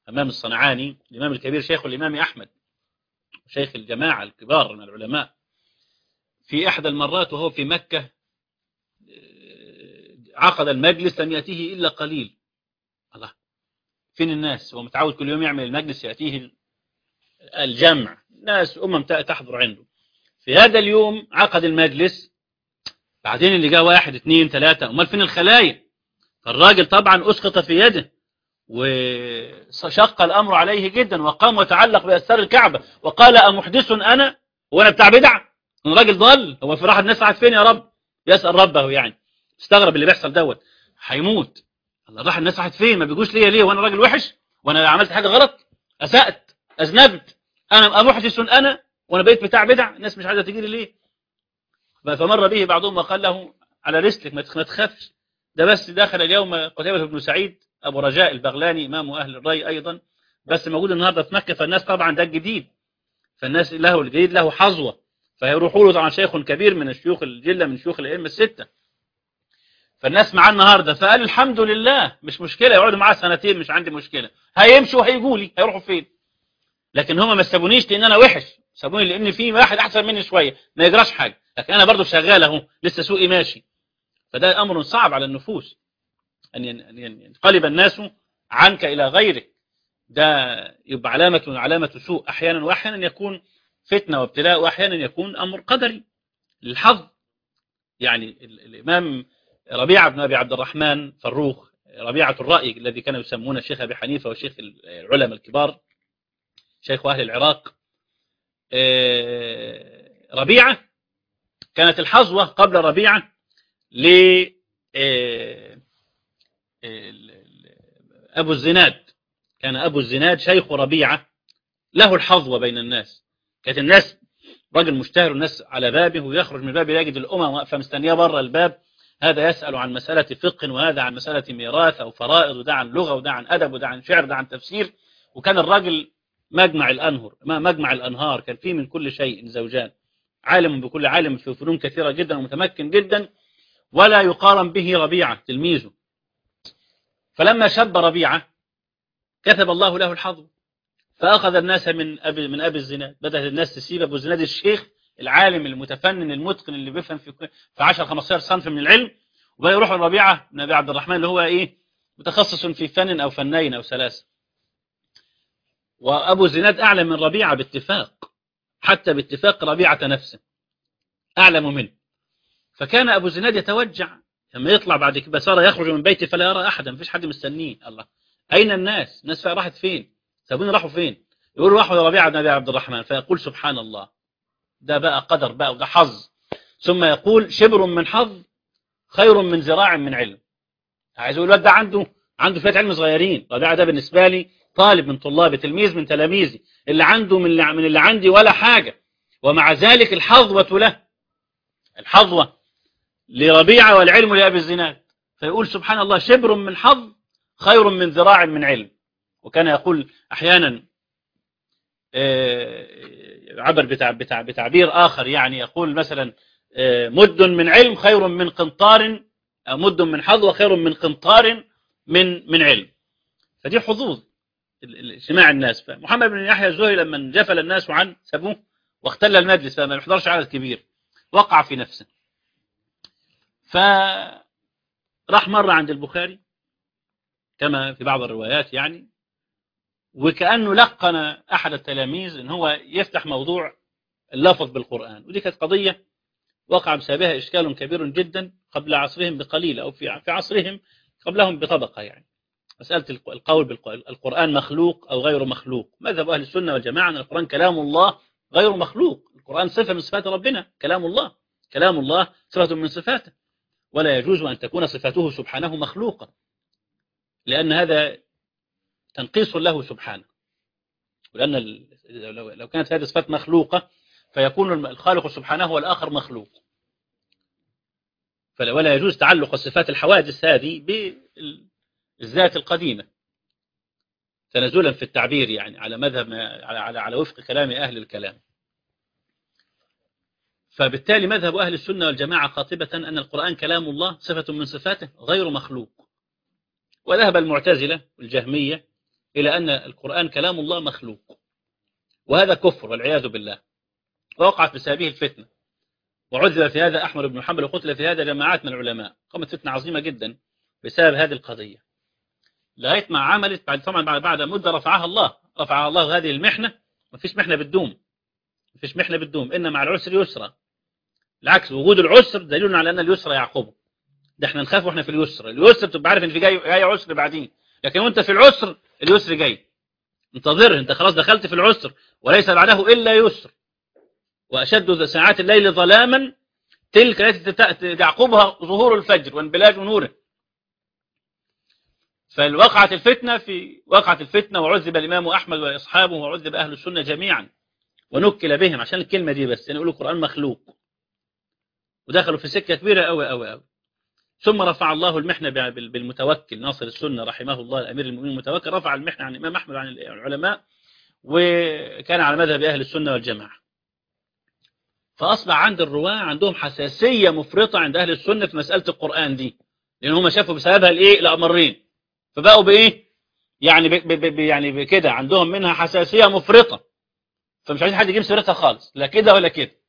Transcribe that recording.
أمام الصنعاني الإمام الكبير شيخ الإمام أحمد شيخ الجماعة الكبار من العلماء في إحدى المرات وهو في مكة عقد المجلس لم يأتيه إلا قليل الله فين الناس هو متعود كل يوم يعمل المجلس يأتيه الجمع ناس أمم تحضر عنده في هذا اليوم عقد المجلس بعدين اللي جاء واحد اثنين ثلاثة أمال فين الخلايا فالراجل طبعا أسقط في يده وشق الأمر عليه جدا وقام وتعلق بأستار الكعبة وقال أمحدث أنا وأنا بتاع بدع الراجل ضل هو في راحة الناس قاعد فين يا رب يسأل ربه يعني استغرب اللي بيحصل دوت هيموت الله راح الناس راحت فين ما بيجوش ليا ليه وانا راجل وحش وانا عملت حاجة غلط أسأت أذنبت أنا أمحدث أنا وأنا بقيت بتاع بدع الناس مش عايزة تجي لي ليه فمر به بعضهم وقال له على رسلك ما تخافش ده بس دخل اليوم قتيبة بن سعيد أبو رجاء البغلاني إمام أهل الري أيضا بس موجود النهاردة في مكة فالناس طبعا ده الجديد فالناس له الجديد له حظوة فيروحوا له طبعا شيخ كبير من الشيوخ الجلة من شيوخ الأئمة الستة فالناس معاه النهاردة فقال الحمد لله مش مشكلة يقعدوا معاه سنتين مش عندي مشكلة هيمشوا وهيجوا لي هيروحوا فين لكن هم ما سابونيش لأن أنا وحش سابوني لأن في واحد أحسن مني شوية ما يجراش حاجة لكن أنا برضو شغال أهو لسه سوقي ماشي فده أمر صعب على النفوس أن ينقلب الناس عنك إلى غيرك ده يبقى علامة من علامة سوء أحيانا وأحيانا يكون فتنة وابتلاء وأحيانا يكون أمر قدري للحظ يعني الإمام ربيعة بن أبي عبد الرحمن فروخ ربيعة الرأي الذي كانوا يسمونه الشيخ أبي حنيفة والشيخ العلماء الكبار شيخ أهل العراق ربيعة كانت الحظوة قبل ربيعة ل أبو الزناد كان أبو الزناد شيخ ربيعة له الحظوة بين الناس كانت الناس راجل مشتهر الناس على بابه ويخرج من بابه يجد الأمم واقفة مستنية بره الباب هذا يسأل عن مسألة فقه وهذا عن مسألة ميراث أو فرائض وده عن لغة وده عن أدب وده عن شعر وده عن تفسير وكان الراجل مجمع الأنهر مجمع الأنهار كان فيه من كل شيء زوجان عالم بكل عالم في فنون كثيرة جدا ومتمكن جدا ولا يقارن به ربيعة تلميذه فلما شب ربيعة كتب الله له الحظ فأخذ الناس من أبي, من أبي الزناد بدأت الناس تسيب أبو الزناد الشيخ العالم المتفنن المتقن اللي بيفهم في في 10 15 صنف من العلم وبقى يروح الربيعة بن أبي عبد الرحمن اللي هو إيه متخصص في فن أو فنين أو ثلاثة وأبو الزناد أعلى من ربيعة باتفاق حتى باتفاق ربيعة نفسه أعلم منه فكان أبو الزناد يتوجع لما يطلع بعد كده صار يخرج من بيته فلا يرى أحدا مفيش حد مستنيه الله أين الناس الناس راحت فين سابوني راحوا فين يقول راحوا لربيعة بن أبي عبد الرحمن فيقول سبحان الله ده بقى قدر بقى وده حظ ثم يقول شبر من حظ خير من ذراع من علم عايز يقول ده عنده عنده شويه علم صغيرين ربيعة ده بالنسبة لي طالب من طلابي تلميذ من تلاميذي اللي عنده من اللي, من اللي عندي ولا حاجة ومع ذلك الحظوة له الحظوة لربيعة والعلم لأبي الزناد فيقول سبحان الله شبر من حظ خير من ذراع من علم وكان يقول أحيانا عبر بتاع بتاع بتعبير آخر يعني يقول مثلا مد من علم خير من قنطار مد من حظوة خير من قنطار من من علم فدي حظوظ اجتماع الناس فمحمد بن يحيى الزهري لما انجفل الناس عن سابوه واختل المجلس فما يحضرش عدد كبير وقع في نفسه فراح مرة عند البخاري كما في بعض الروايات يعني وكأنه لقن أحد التلاميذ ان هو يفتح موضوع اللفظ بالقرآن ودي كانت قضية وقع بسببها إشكال كبير جدا قبل عصرهم بقليل أو في عصرهم قبلهم بطبقة يعني مسألة القول بالقرآن مخلوق أو غير مخلوق مذهب أهل السنة والجماعة أن القرآن كلام الله غير مخلوق القرآن صفة من صفات ربنا كلام الله كلام الله صفة من صفاته ولا يجوز أن تكون صفاته سبحانه مخلوقة لأن هذا تنقيص له سبحانه ولأن لو كانت هذه صفات مخلوقة فيكون الخالق سبحانه والآخر مخلوق ولا يجوز تعلق صفات الحوادث هذه بالذات القديمة تنزلا في التعبير يعني على مذهب على على على وفق كلام أهل الكلام فبالتالي مذهب أهل السنة والجماعة قاطبة أن القرآن كلام الله صفة من صفاته غير مخلوق وذهب المعتزلة والجهمية إلى أن القرآن كلام الله مخلوق وهذا كفر والعياذ بالله ووقعت بسببه الفتنة وعذب في هذا أحمد بن حنبل وقتل في هذا جماعات من العلماء قامت فتنة عظيمة جدا بسبب هذه القضية لغاية ما عملت بعد طبعا بعد بعد مدة رفعها الله رفعها الله هذه المحنة ما فيش محنة بتدوم ما فيش محنة بتدوم إن مع العسر يسرا العكس وجود العسر دليل على أن اليسر يعقبه ده احنا نخاف واحنا في اليسر اليسر بتبقى عارف ان في جاي, جاي عسر بعدين لكن وانت في العسر اليسر جاي انتظره انت خلاص دخلت في العسر وليس بعده إلا يسر وأشد ساعات الليل ظلاما تلك التي تعقبها ظهور الفجر وانبلاج نوره فوقعت الفتنة في وقعت الفتنة وعذب الإمام أحمد وأصحابه وعذب أهل السنة جميعا ونكل بهم عشان الكلمة دي بس يعني يقولوا القرآن مخلوق ودخلوا في سكة كبيرة أوي أوي أوي ثم رفع الله المحنة بالمتوكل ناصر السنة رحمه الله الأمير المؤمنين المتوكل رفع المحنة عن الإمام أحمد عن العلماء وكان على مذهب أهل السنة والجماعة فأصبح عند الرواة عندهم حساسية مفرطة عند أهل السنة في مسألة القرآن دي لأن هم شافوا بسببها الإيه الأمرين فبقوا بإيه يعني ب ب ب يعني بكده عندهم منها حساسية مفرطة فمش عايزين حد يجيب سيرتها خالص لا كده ولا كده